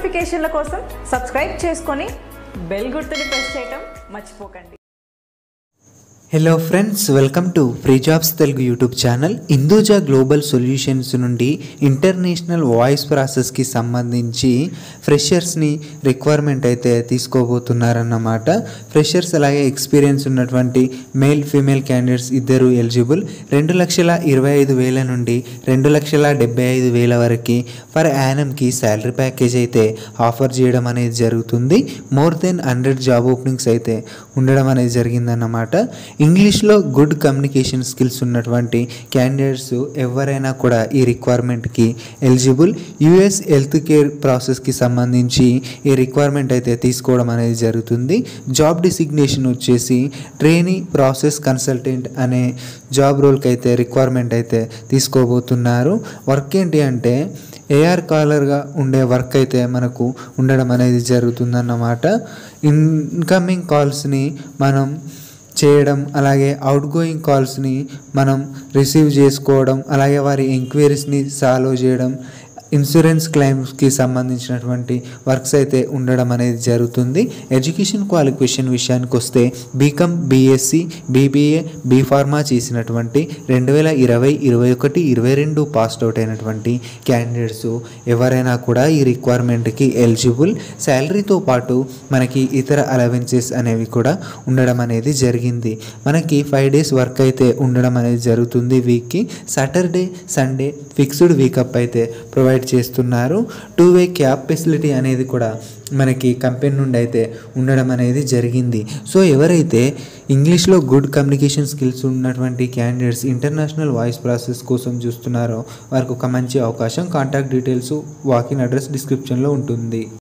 నోటిఫికేషన్ల కోసం సబ్స్క్రైబ్ చేసుకొని బెల్ గుర్తుని ప్రెస్ చేయటం మర్చిపోకండి hello friends welcome to free jobs Telugu YouTube channel Hinduja global solutions నుండి ఇంటర్నేషనల్ వాయిస్ ప్రాసెస్కి సంబంధించి ఫ్రెషర్స్ని రిక్వైర్మెంట్ అయితే తీసుకోబోతున్నారన్నమాట ఫ్రెషర్స్ అలాగే ఎక్స్పీరియన్స్ ఉన్నటువంటి మేల్ ఫీమేల్ క్యాండిడేట్స్ ఇద్దరు ఎలిజిబుల్ రెండు లక్షల ఇరవై ఐదు వేల నుండి రెండు లక్షల డెబ్బై ఐదు వేల వరకు పర్ యానమ్కి శాలరీ ప్యాకేజ్ అయితే ఆఫర్ చేయడం అనేది జరుగుతుంది more than hundred job openings అయితే ఉండడం అనేది జరిగిందన్నమాట ఇంగ్లీష్లో గుడ్ కమ్యూనికేషన్ స్కిల్స్ ఉన్నటువంటి క్యాండిడేట్స్ ఎవరైనా కూడా ఈ రిక్వైర్మెంట్కి ఎలిజిబుల్ యుఎస్ హెల్త్ కేర్ ప్రాసెస్కి సంబంధించి ఈ రిక్వైర్మెంట్ అయితే తీసుకోవడం అనేది జరుగుతుంది జాబ్ డిసిగ్నేషన్ వచ్చేసి ట్రైనీ ప్రాసెస్ కన్సల్టెంట్ అనే జాబ్ రోల్కి అయితే రిక్వైర్మెంట్ అయితే తీసుకోబోతున్నారు వర్క్ ఏంటి అంటే ఏఆర్ కాలర్గా ఉండే వర్క్ అయితే మనకు ఉండడం అనేది జరుగుతుందన్నమాట ఇన్కమింగ్ కాల్స్ని మనం చేయడం అలాగే అవుట్ గోయింగ్ కాల్స్ని మనం రిసీవ్ చేసుకోవడం అలాగే వారి ఎంక్వైరీస్ని సాల్వ్ చేయడం ఇన్సూరెన్స్ క్లెయిమ్స్కి సంబంధించినటువంటి వర్క్స్ అయితే ఉండడం అనేది జరుగుతుంది ఎడ్యుకేషన్ క్వాలిఫికేషన్ విషయానికి వస్తే B Com B Sc B B A B pharma చేసినటువంటి రెండు వేల ఇరవై ఇరవై ఒకటి ఇరవై రెండు పాస్డ్ అవుట్ అయినటువంటి క్యాండిడేట్స్ ఎవరైనా కూడా ఈ రిక్వైర్మెంట్కి ఎలిజిబుల్ శాలరీతో పాటు మనకి ఇతర అలవెన్సెస్ అనేవి కూడా ఉండడం అనేది జరిగింది మనకి ఫైవ్ డేస్ వర్క్ అయితే ఉండడం అనేది జరుగుతుంది వీక్కి సాటర్డే సండే ఫిక్స్డ్ వీకప్ అయితే ప్రొవైడ్ చేస్తున్నారు టూ వే క్యాబ్ ఫెసిలిటీ అనేది కూడా మనకి కంపెనీ నుండి అయితే ఉండడం అనేది జరిగింది సో ఎవరైతే ఇంగ్లీష్లో గుడ్ కమ్యూనికేషన్ స్కిల్స్ ఉన్నటువంటి క్యాండిడేట్స్ ఇంటర్నేషనల్ వాయిస్ ప్రాసెస్ కోసం చూస్తున్నారో వారికి ఒక మంచి అవకాశం కాంటాక్ట్ డీటెయిల్స్ వాకిన్ అడ్రస్ డిస్క్రిప్షన్లో ఉంటుంది